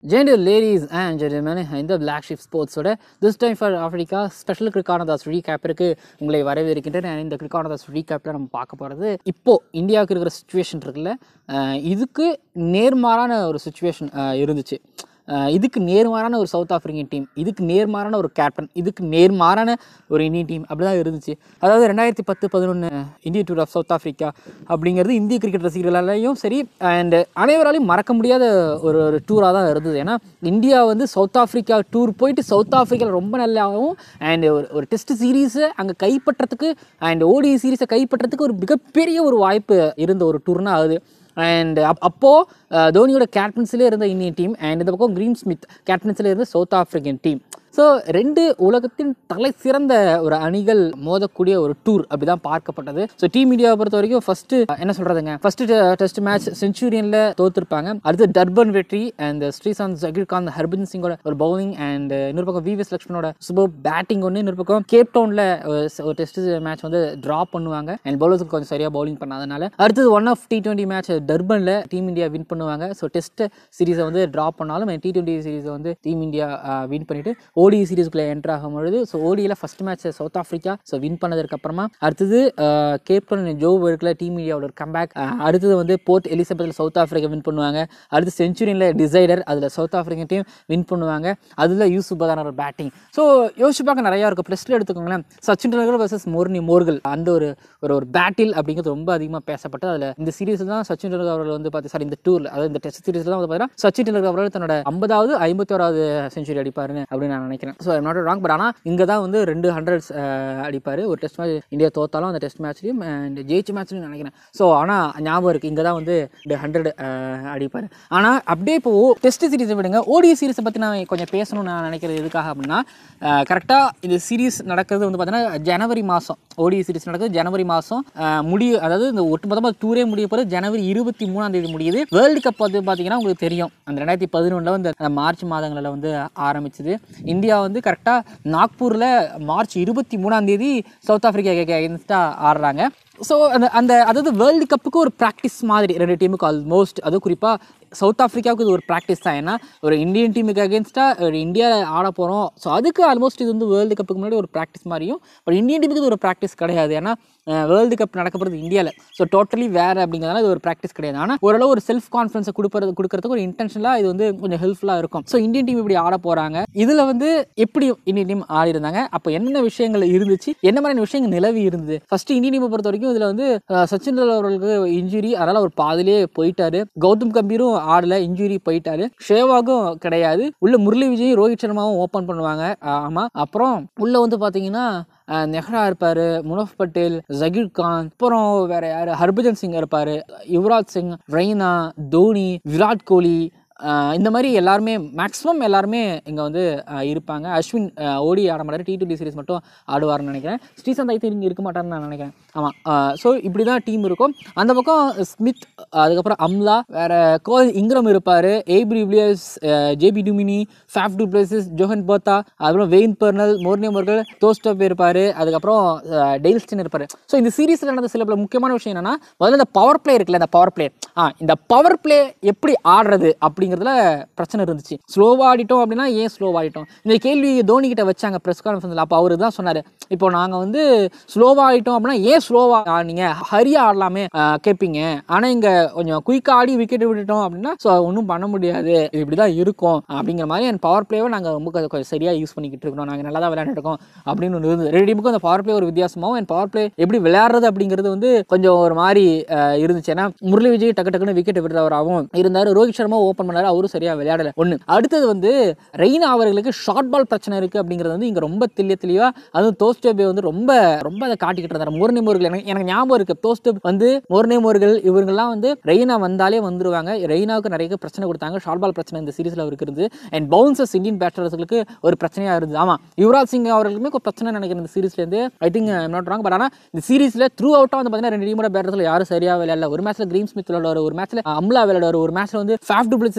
Gender ladies and gentlemen இந்த black sheep ஸ்போர்ட்ஸோட this time for Africa special கிரிக்கானதாஸ் ரீகேப்பிற்கு உங்களை வரவேற்கின்றேன் And இந்த கிரிக்கானதாஸ் ரீகேப்பில் நம்ம பார்க்க போகிறது இப்போ இந்தியாவுக்கு இருக்கிற சுச்சுவேஷன் இருக்குல்ல அஹ் இதுக்கு நேர்மாறான ஒரு சுச்சுவேஷன் இருந்துச்சு அஹ் இதுக்கு நேர்மாறான ஒரு சவுத் ஆஃப்ரிக்கன் டீம் இதுக்கு நேர்மாறான ஒரு கேப்டன் இதுக்கு நேர்மாறான ஒரு இந்தியன் டீம் அப்படி தான் இருந்துச்சு அதாவது ரெண்டாயிரத்தி பத்து பதினொன்று இந்திய டூர் ஆஃப் சவுத் ஆஃப்ரிக்கா அப்படிங்கிறது இந்திய கிரிக்கெட் ரசிகர்களாலையும் சரி அண்ட் அனைவராலையும் மறக்க முடியாத ஒரு ஒரு டூராக தான் இருந்தது ஏன்னா இந்தியா வந்து சவுத் ஆஃப்ரிக்கா டூர் போயிட்டு சவுத் ஆஃப்ரிக்காவில் ரொம்ப நல்லாவும் அண்ட் ஒரு ஒரு டெஸ்ட் சீரீஸை அங்கே கைப்பற்றத்துக்கு அண்ட் ஓடி சீரீஸை கைப்பற்றத்துக்கு ஒரு மிகப்பெரிய ஒரு வாய்ப்பு இருந்த ஒரு டூர்னா அது அண்ட் அப் அப்போது தோனியோட கேப்டன்ஸிலே இருந்த இந்தியன் டீம் அண்ட் இந்த பக்கம் கிரீன் ஸ்மித் கேப்டன்ஸில் இருந்த சவுத் ஆஃப்ரிக்கன் டீம் ஸோ ரெண்டு உலகத்தின் தலை சிறந்த ஒரு அணிகள் மோதக்கூடிய ஒரு டூர் அப்படி தான் பார்க்கப்பட்டது ஸோ டீம் இந்தியாவை பொறுத்த வரைக்கும் ஃபர்ஸ்ட் என்ன சொல்றதுங்க ஃபர்ஸ்ட் டெஸ்ட் மேட்ச் செஞ்சுரியனில் தோத்துருப்பாங்க அடுத்து டர்பன் வெற்றி அண்ட் ஸ்ரீசாந்த் ஜகீர்காந்த் ஹர்பஜன் சிங்கோட ஒரு பவுலிங் அண்ட் இன்னொரு பக்கம் விவிஎஸ் லக்ஷ்மனோட சூப்பர் பேட்டிங் ஒன்று இன்னொரு பக்கம் கேப் டவுனில் ஒரு டெஸ்ட் மேட்ச் வந்து ட்ரா பண்ணுவாங்க அண்ட் பவுலர்ஸுக்கு கொஞ்சம் சரியாக பவுலிங் பண்ணாதனால அடுத்தது one off T twenty match டர்பனில் டீம் இந்தியா வின் பண்ணுவாங்க ஸோ டெஸ்ட் சீரீஸை வந்து ட்ரா பண்ணாலும் டி டுவெண்ட்டி சீரீஸை வந்து டீம் இந்தியா வின் பண்ணிட்டு ஓடி சீரீஸ்க்குள்ளே என்டர் ஆகும் பொழுது ஸோ ஓடியில் first match south Africa so win பண்ணதுக்கு அப்புறமா அடுத்தது கேப்டன் ஜோ இருக்குல்ல டீம் இந்தியாவோட ஒரு கம்பேக் அடுத்தது வந்து போர்ட் எலிசபெத்தில் சவுத் ஆஃப்ரிக்கா வின் பண்ணுவாங்க அடுத்து செஞ்சுரியில் டிசைடர் அதில் சவுத் ஆஃப்ரிக்கன் டீம் வின் பண்ணுவாங்க அதில் யூசுப் பதான ஒரு பேட்டிங் ஸோ யோசிச்சு பார்க்க நிறையா இருக்கும் ப்ளஸ்ல எடுத்துக்கோங்களேன் Sachin Tendulkar versus Morne Morkel அந்த ஒரு ஒரு ஒரு பேட்டில் அப்படிங்கிறது ரொம்ப அதிகமாக பேசப்பட்டது அதில் இந்த சீரீஸ் தான் சச்சின் டெண்டுல்கர் அவர்கள் வந்து பார்த்து சாரி இந்த டூரில் அதாவது இந்த டெஸ்ட் சீரீஸ் தான் வந்து பார்த்தீங்கன்னா சச்சின் டெண்டுல்கர் அவர்கள் தன்னோட ஐம்பதாவது ஐம்பத்தி ஓராவது செஞ்சுரி அடிப்பாருன்னு அப்படின்னு நான் நினைக்கிறேன் ஸோ நாட் ராங் பட் ஆனால் இங்கே தான் வந்து ரெண்டு ஹண்ட்ரட்ஸ் அடிப்பார் ஒரு டெஸ்ட் மேட்ச் இந்தியா தோத்தாலும் அந்த டெஸ்ட் மேட்ச்லையும் அண்ட் ஜெயிச்ச மேட்ச்லையும் நினைக்கிறேன் ஸோ ஆனால் ஞாபகம் இருக்குது இங்கே தான் வந்து ரெண்டு ஹண்ட்ரட் அடிப்பார் ஆனால் அப்படியே இப்போ டெஸ்ட் சீரீஸை விடுங்க ஓடிய சீரீஸை பற்றி நான் கொஞ்சம் பேசணும்னு நான் நினைக்கிறது எதுக்காக அப்படின்னா கரெக்டாக இந்த சீரீஸ் நடக்கிறது வந்து பார்த்தீங்கன்னா ஜனவரி மாதம் ஓடிய சீரீஸ் நடக்குது ஜனவரி மாதம் முடிய அதாவது இந்த ஒட்டுமொத்தமாக டூரே முடிய போகிறது ஜனவரி இருபத்தி மூணாம் தேதி முடியுது வேர்ல்டு கப் வந்து பார்த்தீங்கன்னா உங்களுக்கு தெரியும் அந்த ரெண்டாயிரத்தி பதினொன்றில் வந்து அந்த மார்ச் மாதங்களில் வந்து ஆரம்பிச்சது இந்தியா வந்து கரெக்டாக நாக்பூரில் மார்ச் இருபத்தி மூணாம் தேதி சவுத் ஆஃப்ரிக்கா எகென்ஸ்டாக ஆடுறாங்க ஸோ அந்த அந்த அதாவது வேர்ல்டு கப்புக்கு ஒரு ப்ராக்டிஸ் மாதிரி ரெண்டு டீமுக்கு ஆல்மோஸ்ட் அதுவும் குறிப்பாக சவுத் ஆஃப்ரிக்காவுக்கு இது ஒரு ப்ராக்டிஸ் தான் ஏன்னா ஒரு இந்தியன் டீமுக்கு அகேன்ஸ்டாக ஒரு இந்தியா ஆட போகிறோம் ஸோ அதுக்கு ஆல்மோஸ்ட் இது வந்து வேர்ல்டு கப்புக்கு முன்னாடி ஒரு ப்ராக்டிஸ் மாதிரியும் பட் இந்தியன் டீமுக்கு இது ஒரு ப்ராக்டிஸ் கிடையாது ஏன்னா வேர்ல்டு கப் நடக்க போகிறது இந்தியாவில் ஸோ டோட்டலி வேறு அப்படிங்கிறதுனால இது ஒரு ப்ராக்டிஸ் கிடையாது ஆனால் ஓரளவு ஒரு செல்ஃப் கான்ஃபிடன்ஸை கொடுப்பறது கொடுக்கறதுக்கு ஒரு இன்டென்ஷனாக இது வந்து கொஞ்சம் ஹெல்ப்ஃபுல்லாக இருக்கும் ஸோ இந்தியன் டீம் இப்படி ஆட போகிறாங்க இதில் வந்து எப்படி இந்தியன் டீம் ஆடி இருந்தாங்க அப்போ என்னென்ன விஷயங்கள் இருந்துச்சு என்ன மாதிரியான விஷயங்கள் நிலவி இருந்தது ஃபர்ஸ்ட் இந்தியன் டீமை பொறுத்த வரைக்கும் இதில் வந்து அஹ், சச்சின் டெண்டுல்கர் அவர்களுக்கு இன்ஜுரி அதனால் அவர் பாதிலே போயிட்டாரு கௌதம் கம்பீரும் ஆடல இன்ஜுரி போயிட்டாரு ஷேவாகும் கிடையாது உள்ள முரளி விஜயும் ரோஹித் சர்மாவும் ஓப்பன் பண்ணுவாங்க ஆமாம் அப்புறம் உள்ள வந்து பார்த்தீங்கன்னா அஹ் நெஹ்ரா இருப்பார் முனஃப் பட்டேல் ஜகீர் கான் அப்புறம் வேற யார் ஹர்பஜன் சிங் இருப்பார் யுவராஜ் சிங் ரெய்னா தோனி விராட் கோலி அஹ் இந்த மாதிரி எல்லாருமே மேக்ஸிமம் எல்லாருமே இங்கே வந்து அஹ் இருப்பாங்க அஸ்வின் அஹ் ஓடி ஆட மாட்டார் டி டுவெண்ட்டி சீரிஸ் மட்டும் ஆடுவார்னு நினைக்கிறேன் ஸ்ரீசந்த் ஐ இங்கே இருக்க மாட்டார்னு நான் நினைக்கிறேன் ஆமாம் ஸோ இப்படி தான் டீம் இருக்கும் அந்த பக்கம் ஸ்மித் அதுக்கப்புறம் அம்லா வேற கோல் இங்கிரம் இருப்பார் AB Villiers JP Duminy Faf du Plessis Johan Botha அதுக்கப்புறம் வெயின் பர்னல் மோர்னியம் அவர்கள் டோஸ்டப் இருப்பார் அதுக்கப்புறம் டெய்ல்ஸ்டன் இருப்பார் ஸோ இந்த சீரீஸில் நடந்த சில பல முக்கியமான விஷயம் என்னன்னா முதல்ல இந்த பவர் பிளே இருக்குல்ல இந்த பவர் பிளே ஆ இந்த பவர் பிளே எப்படி ஆடுறது அப்படிங்கிறதுல பிரச்சனை இருந்துச்சு ஸ்லோவாக ஆடிட்டோம் அப்படின்னா ஏன் ஸ்லோவாக ஆடிட்டோம் இந்த கேள்வி தோனி கிட்ட வச்சாங்க ப்ரெஸ் கான்ஃபரன்ஸில் அப்போ அவர் தான் சொன்னார் இப்போ நாங்கள் வந்து ஸ்லோவாக ஆடிட்டோம் அப்படின்னா ஏன் ஸ்லோவாக ஆடினீங்க ஹரியாக ஆடலாமே ஆ, கேட்பீங்க ஆனால் இங்கே கொஞ்சம் குயிக்காக ஆடி விக்கெட் விட்டுட்டோம் அப்படின்னா ஸோ ஒன்றும் பண்ண முடியாது இது இப்படி தான் இருக்கும் அப்படிங்கிற மாதிரி என் பவர் பிளேவை நாங்கள் ரொம்ப கொஞ்சம் கொஞ்சம் சரியாக யூஸ் பண்ணிக்கிட்டு இருக்கோம் நாங்கள் நல்லா தான் விளையாண்டுருக்கோம் அப்படின்னு ஒன்று இருந்தது ரெண்டு டீமுக்கும் அந்த பவர் பிளே ஒரு வித்தியாசமாகவும் என் பவர் பிளே எப்படி விளையாடுறது அப்படிங்கிறது வந்து கொஞ்சம் ஒரு மாதிரி அஹ், இருந்துச்சு ஏன்னா முரளி விஜய் டக்கு டக்குன்னு விக்கெட் விடுறவராகவும் இருந்தார் ரோஹித் சர்மா ஓப்பன் பண்ணாரு அவரும் சரியாக விளையாடல ஒன்று அடுத்தது வந்து ரெய்னா அவர்களுக்கு ஷார்ட் பால் பிரச்சனை இருக்குது அப்படிங்கிறது வந்து இங்கே ரொம்ப தெளிய தெளிவாக அதுவும் தோஸ்டேபே வந்து ரொம்ப ரொம்ப அதை காட்டிக்கிட்டு இருந்தார் மோர்னே மோர்கள் எனக்கு எனக்கு ஞாபகம் இருக்குது தோஸ்டேப் வந்து மோர்னே மோர்கள் இவங்கெல்லாம் வந்து ரெய்னா வந்தாலே வந்துருவாங்க ரெய்னாவுக்கு நிறைய பிரச்சனை கொடுத்தாங்க ஷார்ட் பால் பிரச்சனை இந்த சீரிஸில் அவருக்கு இருந்து அண்ட் பவுன்சர்ஸ் இந்தியன் பேட்டர்ஸ்களுக்கு ஒரு பிரச்சனையாக இருந்தது ஆமாம் யுவராஜ் சிங் அவர்களுக்குமே ஒரு பிரச்சனை நினைக்கிறேன் இந்த சீரிஸ்லேருந்து I think not wrong but ஆனால் இந்த சீரிஸில் த்ரூ அவுட்டாக வந்து பார்த்தீங்கன்னா ரெண்டு டீமோட பேட்டர்ஸில் யாரும் சரியாக விளையாடல ஒரு மேட்ச்சில் கிரீன் ஸ்மித் விளையாடுவார் ஒரு மேட்ச்சில் அம்லா விளையாடுவார் ஒரு மேட்ச்சில் வந்து ஃபேஃப் டுப்ளிஸ்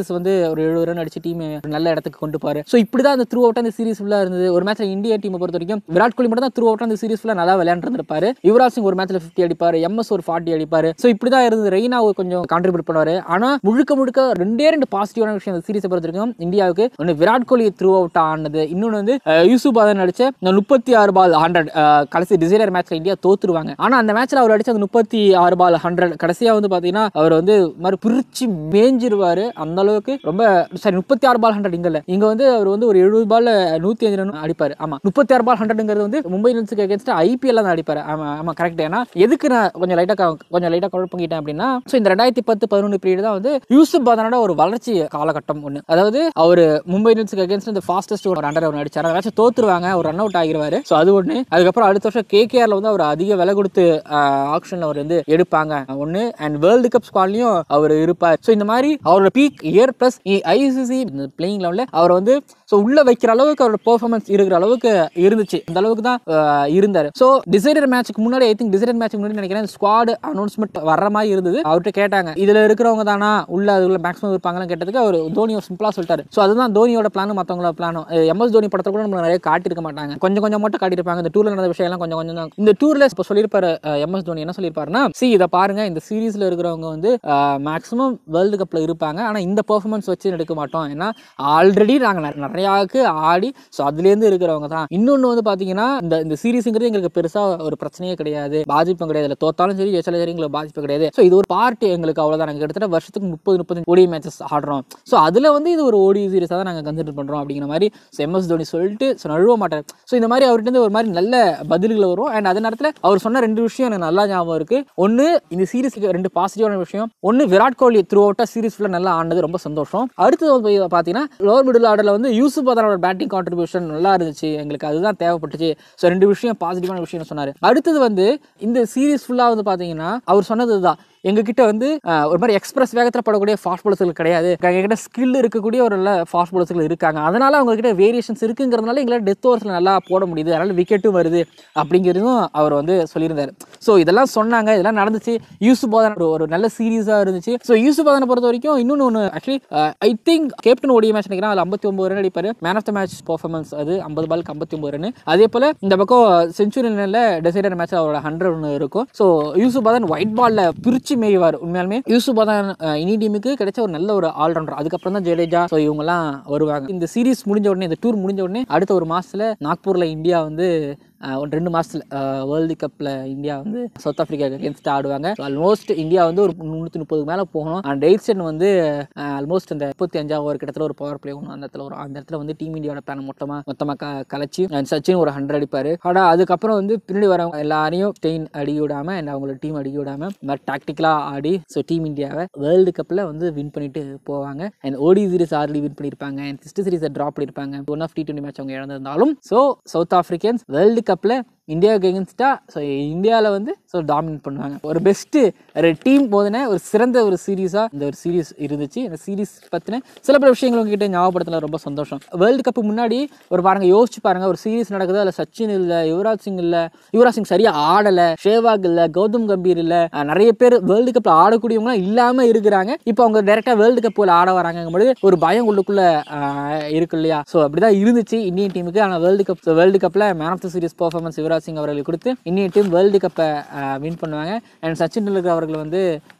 டிவிலியர்ஸ் வந்து ஒரு எழுபது ரன் அடிச்சு டீம் நல்ல இடத்துக்கு கொண்டு போறாரு ஸோ இப்படி தான் அந்த த்ரூ அவுட் அந்த சீரிஸ் ஃபுல்லாக இருந்தது ஒரு மேட்ச்ல இந்தியா டீமை பொறுத்த வரைக்கும் விராட் கோலி மட்டும் தான் த்ரூ அவுட் அந்த சீரிஸ் ஃபுல்லாக நல்லா விளையாண்டுருப்பாரு யுவராஜ் சிங் ஒரு மேட்ச்ல ஃபிஃப்டி அடிப்பாரு எம்எஸ் ஒரு ஃபார்ட்டி அடிப்பாரு ஸோ இப்படி தான் இருந்தது ரெய்னா கொஞ்சம் கான்ட்ரிபியூட் பண்ணுவாரு ஆனா முழுக்க முழுக்க ரெண்டே ரெண்டு பாசிட்டிவான விஷயம் அந்த சீரிஸை பொறுத்த வரைக்கும் இந்தியாவுக்கு ஒன்று விராட் கோலி த்ரூ அவுட் ஆனது இன்னொன்று வந்து அஹ், யூசுப் பாதன் அடிச்ச இந்த முப்பத்தி ஆறு பால் ஹண்ட்ரட் கடைசி டிசைனர் மேட்ச்ல இந்தியா தோத்துருவாங்க ஆனா அந்த மேட்ச்ல அவர் அடிச்ச அந்த முப்பத்தி ஆறு பால் ஹண்ட்ரட் கடைசியா வந்து பாத்தீங்கன்னா அவர் வந்து இது மாதிரி பிரிச்சு மேஞ்சிருவாரு அந்த அளவுக்கு ரொம்ப சரி முப்பத்தி ஆறு பால் ஹண்ட்ரட் இங்க இல்ல இங்க வந்து அவர் வந்து ஒரு எழுபது பால்ல நூத்தி அஞ்சு ரன் அடிப்பாரு ஆமா முப்பத்தி ஆறு பால் ஹண்ட்ரட்ங்கிறது வந்து மும்பை இந்தியன்ஸுக்கு அகேன்ஸ்ட் ஐபிஎல் தான் அடிப்பாரு ஆமா ஆமா கரெக்ட் ஏன்னா எதுக்கு நான் கொஞ்சம் லைட்டா கொஞ்சம் லைட்டா குழப்பிக்கிட்டேன் அப்படின்னா ஸோ இந்த ரெண்டாயிரத்தி பத்து பதினொன்று பீரியட் தான் வந்து யூசுப் பாதனோட ஒரு வளர்ச்சி காலகட்டம் ஒன்று அதாவது அவர் மும்பை இந்தியன்ஸுக்கு அகேன்ஸ்ட் இந்த ஃபாஸ்டஸ்ட் ஒரு அண்டர் ரன் அடிச்சார் அந்த மேட்ச் தோத்துருவாங்க ஒரு ரன் அவுட் ஆகிருவாரு ஸோ அது ஒன்று அதுக்கப்புறம் அடுத்த வருஷம் கேகேஆர்ல வந்து அவர் அதிக விலை கொடுத்து ஆக்ஷன்ல அவர் வந்து எடுப்பாங்க ஒன்று அண்ட் வேர்ல்டு கப் ஸ்குவாட்லயும் அவர் இருப்பார் ஸோ இந்த மாதிரி அவரோட peak year plus ICC playing லெவலில் அவர் வந்து ஸோ உள்ள வைக்கிற அளவுக்கு அவரோட பெர்ஃபார்மன்ஸ் இருக்கிற அளவுக்கு இருந்துச்சு அந்த அளவுக்கு தான் ஆஹ், இருந்தாரு ஸோ டிசைடர் மேட்ச்க்கு முன்னாடி ஐ திங்க் டிசைடர் மேட்ச்க்கு முன்னாடி நினைக்கிறேன் ஸ்குவாட் அனௌன்ஸ்மெண்ட் வர்ற மாதிரி இருந்தது அவர்கிட்ட கேட்டாங்க இதுல இருக்கிறவங்க தானா உள்ள அதுல மேக்ஸிமம் இருப்பாங்கன்னு கேட்டதுக்கு அவர் தோனி ஒரு சிம்பிளா சொல்லிட்டாரு ஸோ அதுதான் தோனியோட பிளானும் மற்றவங்களோட பிளானும் எம்எஸ் தோனி படத்துல கூட நம்ம நிறைய காட்டியிருக்க மாட்டாங்க கொஞ்சம் கொஞ்சம் மட்டும் காட்டியிருப்பாங்க இந்த டூர்ல நடந்த விஷயம் எல்லாம் கொஞ்சம் கொஞ்சம் தான் இந்த டூர்ல இப்போ சொல்லியிருப்பாரு எம்எஸ் தோனி என்ன சொல்லியிருப்பாருன்னா சி இதை பாருங்க இந்த சீரீஸ்ல இருக்கிறவங்க வந்து மேக்ஸிமம் வேர்ல்டு கப்ல இருப்பாங்க ஆனா இந்த பெர்ஃபார்மன்ஸ் வச்சு எடுக்க மாட்டோம் ஏன்னா ஆல்ரெடி நாங்க நிற- நிறையாவுக்கு ஆடி ஸோ அதுலேருந்து இருக்கிறவங்க தான் இன்னொன்று வந்து பார்த்தீங்கன்னா இந்த இந்த சீரீஸுங்கிறது எங்களுக்கு பெருசாக ஒரு பிரச்சனையே கிடையாது பாதிப்பும் கிடையாது இல்லை தோத்தாலும் சரி ஜெயிச்சாலும் சரி எங்களுக்கு பாதிப்பு கிடையாது ஸோ இது ஒரு பார்ட்டி எங்களுக்கு அவ்வளோதான் நாங்கள் கிட்டத்தட்ட வருஷத்துக்கு முப்பது முப்பது ஓடி மேட்சஸ் ஆடுறோம் ஸோ அதில் வந்து இது ஒரு ஓடி சீரீஸாக தான் நாங்கள் கன்சிடர் பண்ணுறோம் அப்படிங்கிற மாதிரி எம்எஸ் தோனி சொல்லிட்டு ஸோ நழுவ மாட்டார் ஸோ இந்த மாதிரி அவர்கிட்ட இருந்து ஒரு மாதிரி நல்ல பதில்கள் வரும் அண்ட் அதே நேரத்தில் அவர் சொன்ன ரெண்டு விஷயம் எனக்கு நல்லா ஞாபகம் இருக்கு ஒன்று இந்த சீரீஸ்க்கு ரெண்டு பாசிட்டிவான விஷயம் ஒன்று விராட் கோலி த்ரூ அவுட்டாக சீரீஸ் ஃபுல்லாக நல்லா ஆனது ரொம்ப சந்தோஷம் அடுத்தது வந்து பார்த்தீங்கன்னா லோவர் மிடில் ஆர்டரில் வந்து யூசுப் அதனோட பேட்டிங் கான்ட்ரிபியூஷன் நல்லா இருந்துச்சு எங்களுக்கு அதுதான் தேவைப்பட்டுச்சு ஸோ ரெண்டு விஷயம் பாசிட்டிவான விஷயம் சொன்னார் அடுத்தது வந்து இந்த சீரீஸ் ஃபுல்லாக வந்து பார்த்தீங்கன்னா அவர் சொன்னது தான் எங்ககிட்ட வந்து அஹ், ஒரு மாதிரி எக்ஸ்பிரஸ் வேகத்தில் படக்கூடிய ஃபாஸ்ட் பாலர்ஸ்கள் கிடையாது எங்ககிட்ட ஸ்கில் இருக்கக்கூடிய ஒரு நல்ல ஃபாஸ்ட் பாலர்ஸ்கள் இருக்காங்க அதனால அவங்க கிட்ட வேரியேஷன்ஸ் இருக்குங்கிறதுனால எங்களால் டெத் ஓவர்ஸில் நல்லா போட முடியுது அதனால விக்கெட்டும் வருது அப்படிங்கிறதும் அவர் வந்து சொல்லியிருந்தார் ஸோ இதெல்லாம் சொன்னாங்க இதெல்லாம் நடந்துச்சு யூசுப் பாதன் ஒரு ஒரு நல்ல சீரீஸாக இருந்துச்சு ஸோ யூசுப் பாதனை பொறுத்த வரைக்கும் இன்னொன்று ஒன்று ஆக்சுவலி ஐ திங்க் கேப்டன் ஓடிய மேட்ச் நினைக்கிறேன் அதில் ஐம்பத்தி ஒம்பது ரன் அடிப்பார் man of the match performance அது ஐம்பது பாலுக்கு ஐம்பத்தி ஒம்பது ரன் அதே போல் இந்த பக்கம் செஞ்சுரி டெசைடர் மேட்ச் அவரோட ஹண்ட்ரட் ஒன்று இருக்கும் ஸோ யூசுப் பாதன் ஒயிட் பால்ல பிரிச்சு மேய்வார் உண்மையாலுமே யூசுப் பாதன் அஹ், இனி டீமுக்கு கிடைச்ச ஒரு நல்ல ஒரு ஆல்ரவுண்டர் அதுக்கப்புறம் தான் ஜடேஜா ஸோ இவங்கெல்லாம் வருவாங்க இந்த சீரிஸ் முடிஞ்ச உடனே இந்த டூர் முடிஞ்ச உடனே அடுத்த ஒரு மாசத்துல நாக்பூர்ல இந்தியா வந்து அஹ், ஒரு ரெண்டு மாசத்துல வேர்ல்டு கப்ல இந்தியா வந்து சவுத் ஆப்பிரிக்கா அகேன்ஸ்ட் ஆடுவாங்க ஆல்மோஸ்ட் இந்தியா வந்து ஒரு முந்நூற்றி முப்பதுக்கு மேலே போகணும் அண்ட் டெய்ட்சன் வந்து ஆல்மோஸ்ட் இந்த முப்பத்தி அஞ்சாவது ஒரு கிட்டத்தட்ட ஒரு பவர் பிளே ஒன்று அந்த இடத்துல ஒரு அந்த இடத்துல வந்து டீம் இந்தியாவோட பிளான் மொத்தமாக மொத்தமாக க கலைச்சி and சச்சின் ஒரு ஹண்ட்ரட் அடிப்பார் ஆனால் அதுக்கப்புறம் வந்து பின்னாடி வரவங்க எல்லாரையும் ஸ்டெயின் அடிக்க விடாம அண்ட் அவங்களோட டீம் அடிக்க விடாம இந்த மாதிரி டாக்டிக்கலாக ஆடி ஸோ டீம் இந்தியாவை வேர்ல்டு கப்பில் வந்து வின் பண்ணிட்டு போவாங்க and ODI series already win பண்ணியிருப்பாங்க அண்ட் டெஸ்ட் சீரிஸை ட்ராப் பண்ணியிருப்பாங்க one off T twenty match அவங்க இழந்திருந்தாலும் ஸோ சவுத் ஆஃப்ரிக்கன்ஸ் வேர்ல்டு கப்பில் இந்தியாவுக்கு எகென்ஸ்டாக ஸோ இந்தியாவில் வந்து ஸோ டாமினேட் பண்ணுவாங்க ஒரு பெஸ்ட்டு ஒரு டீம் போதுன ஒரு சிறந்த ஒரு சீரீஸாக இந்த ஒரு சீரீஸ் இருந்துச்சு இந்த சீரீஸ் பற்றின சில பல விஷயங்கள் உங்ககிட்ட ஞாபகப்படுத்தல ரொம்ப சந்தோஷம் வேர்ல்டு கப்பு முன்னாடி ஒரு பாருங்க யோசிச்சு பாருங்க ஒரு சீரீஸ் நடக்குது அதில் சச்சின் இல்லை யுவராஜ் சிங் இல்லை யுவராஜ் சிங் சரியாக ஆடலை ஷேவாக் இல்லை கௌதம் கம்பீர் இல்லை அஹ் நிறைய பேர் வேர்ல்டு கப்பில் ஆடக்கூடியவங்களாம் இல்லாமல் இருக்கிறாங்க இப்போ அவங்க டேரெக்டாக வேர்ல்டு கப்பில் ஆட வராங்கும் பொழுது ஒரு பயம் உள்ளுக்குள்ள ஆஹ், இருக்கு இல்லையா ஸோ அப்படிதான் இருந்துச்சு இந்தியன் டீமுக்கு ஆனால் வேர்ல்டு கப் வேர்ல்டு கப்பில் man of the series performance Yuvraj Singh அவர்களுக்கு கொடுத்து இந்தியன் டீம் வேர்ல்டு கப்பை வின் பண்ணுவாங்க அண்ட் சச்சின் டெண்டுல்கர் அவர்கள் வந்து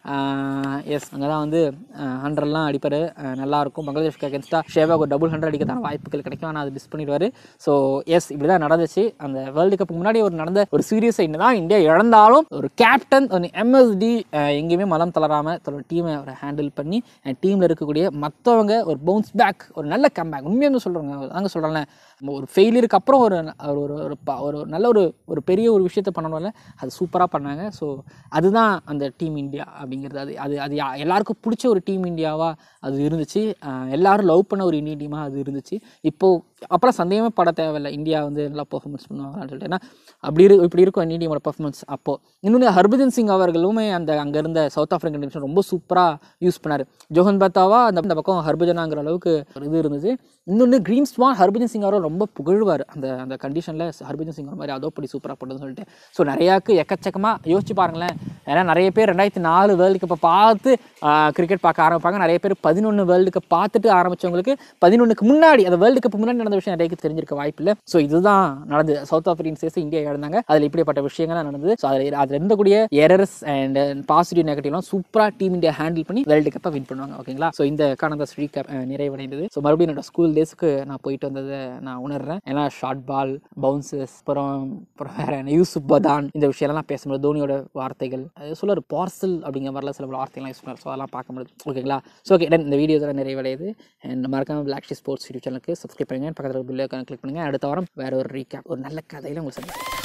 எஸ் அங்கே தான் வந்து ஹண்ட்ரட்லாம் அடிப்பார் நல்லா இருக்கும் பங்களாதேஷ்க்கு அகேன்ஸ்டாக ஷேவாக் ஒரு டபுள் ஹண்ட்ரட் அடிக்கிறதான வாய்ப்புகள் கிடைக்கும் ஆனால் அது மிஸ் பண்ணிடுவார் ஸோ எஸ் இப்படி தான் நடந்துச்சு அந்த வேர்ல்டு கப்புக்கு முன்னாடி ஒரு நடந்த ஒரு சீரியஸை தான் இந்தியா இழந்தாலும் ஒரு கேப்டன் ஒரு எம்எஸ்டி எங்கேயுமே மலம் தளராமல் தன்னோட டீமை அவரை ஹேண்டில் பண்ணி டீமில் இருக்கக்கூடிய மற்றவங்க ஒரு பவுன்ஸ் பேக் ஒரு நல்ல கம்பேக் உண்மையாக சொல்கிறேங்க அங்கே சொல்கிறேன்ல நம்ம ஒரு ஃபெயிலியருக்கு அப்புறம் ஒரு ந- ஒரு ஒரு ஒரு ப- ஒரு நல்ல ஒரு ஒரு பெரிய ஒரு விஷயத்த பண்ணணும்ல அது சூப்பராக பண்ணாங்க ஸோ அதுதான் அந்த டீம் இந்தியா அப்படிங்கிறது அது அது அது யா- எல்லாருக்கும் பிடிச்ச ஒரு டீம் இந்தியாவாக அது இருந்துச்சு அஹ் எல்லாரும் லவ் பண்ண ஒரு இந்தியன் டீமாக அது இருந்துச்சு இப்போது அப்புறம் சந்தேகமே பட தேவையில்லை இந்தியா வந்து நல்லா பெர்ஃபார்மன்ஸ் பண்ணுவாங்கன்னு சொல்லிட்டு ஏன்னா அப்படி இரு இப்படி இருக்கும் இந்தியன் டீமோட பெர்ஃபார்மன்ஸ் அப்போது இன்னொன்று ஹர்பஜன் சிங் அவர்களுமே அந்த அங்கே இருந்த சவுத் ஆஃப்ரிக்கன் டீம்ஸ் ரொம்ப சூப்பராக யூஸ் பண்ணார் ஜோஹன் பத்தாவா அந்த இந்த பக்கம் ஹர்பஜனாங்கிற அளவுக்கு ஒரு இது இருந்துச்சு இன்னொன்று கிரீன் ஸ்வான் ஹர்பஜன் சிங் அவரை ரொம்ப புகழ்வார் அந்த அந்த கண்டிஷனில் ஹர்பஜன் சிங் ஒரு மாதிரி அதோ அப்படி சூப்பராக போடுதுன்னு சொல்லிட்டு ஸோ நிறையாக்கு எக்கச்சக்கமாக யோசிச்சு பாருங்களேன் ஏன்னா நிறைய பேர் ரெண்டாயிரத்தி நாலு வேர்ல்டு கப்பை பார்த்து கிரிக்கெட் பார்க்க ஆரம்பிப்பாங்க நிறைய பேர் பதினொன்று வேர்ல்டு கப் பார்த்துட்டு ஆரம்பிச்சவங்களுக்கு பதினொன்றுக்கு முன்னாடி அந்த வேர்ல்டு கப் முன்னாடி நடந்த விஷயம் நிறைய தெரிஞ்சிருக்க வாய்ப்பு இல்லை ஸோ இதுதான் நடந்தது சவுத் ஆப்பிரிக்கன் சேர்த்து இந்தியா இழந்தாங்க அதில் இப்படிப்பட்ட விஷயங்கள்லாம் நடந்தது ஸோ அதில் அதில் இருந்தக்கூடிய எரர்ஸ் அண்ட் பாசிட்டிவ் நெகட்டிவ்லாம் சூப்பராக டீம் இந்தியா ஹேண்டில் பண்ணி வேர்ல்டு கப்பை வின் பண்ணுவாங்க ஓகேங்களா ஸோ இந்த காரணம் ஸ்ரீ கப் நிறைவடைந்தது ஸோ மறுபடியும் என்னோட ஸ்கூல் டேஸ்க்கு நான் போயிட்டு வந்ததை நான் உணர்றேன் ஏன்னா ஷார்ட் பால் பவுன்சஸ் அப்புறம் அப்புறம் வேற என்ன யூசுப் பதான் இந்த விஷயம்லாம் பேசும்போது தோனியோட வார்த்தைகள் அது சொல்ல ஒரு பார்சல் அப்படிங்கிற மாதிரிலாம் சில பல வார்த்தைகள்லாம் யூஸ் பண்ணுறாரு ஸோ அதெல்லாம் பார்க்க முடியுது ஓகேங்களா ஸோ ஓகே இந்த வீடியோ தான் நிறைவடையுது அண்ட் மறக்காம பிளாக் ஸ்போர்ட்ஸ் யூடியூப் சேனலுக்கு சப்ஸ்கிரைப் பண்ணுங்க பக்கத்தில் பில்லை கிளிக் பண்ணுங்க அடுத்த வாரம் வேற ஒரு ரீகேப் ஒரு நல்ல கதையில உங்களுக்கு சந்திக்கிறேன்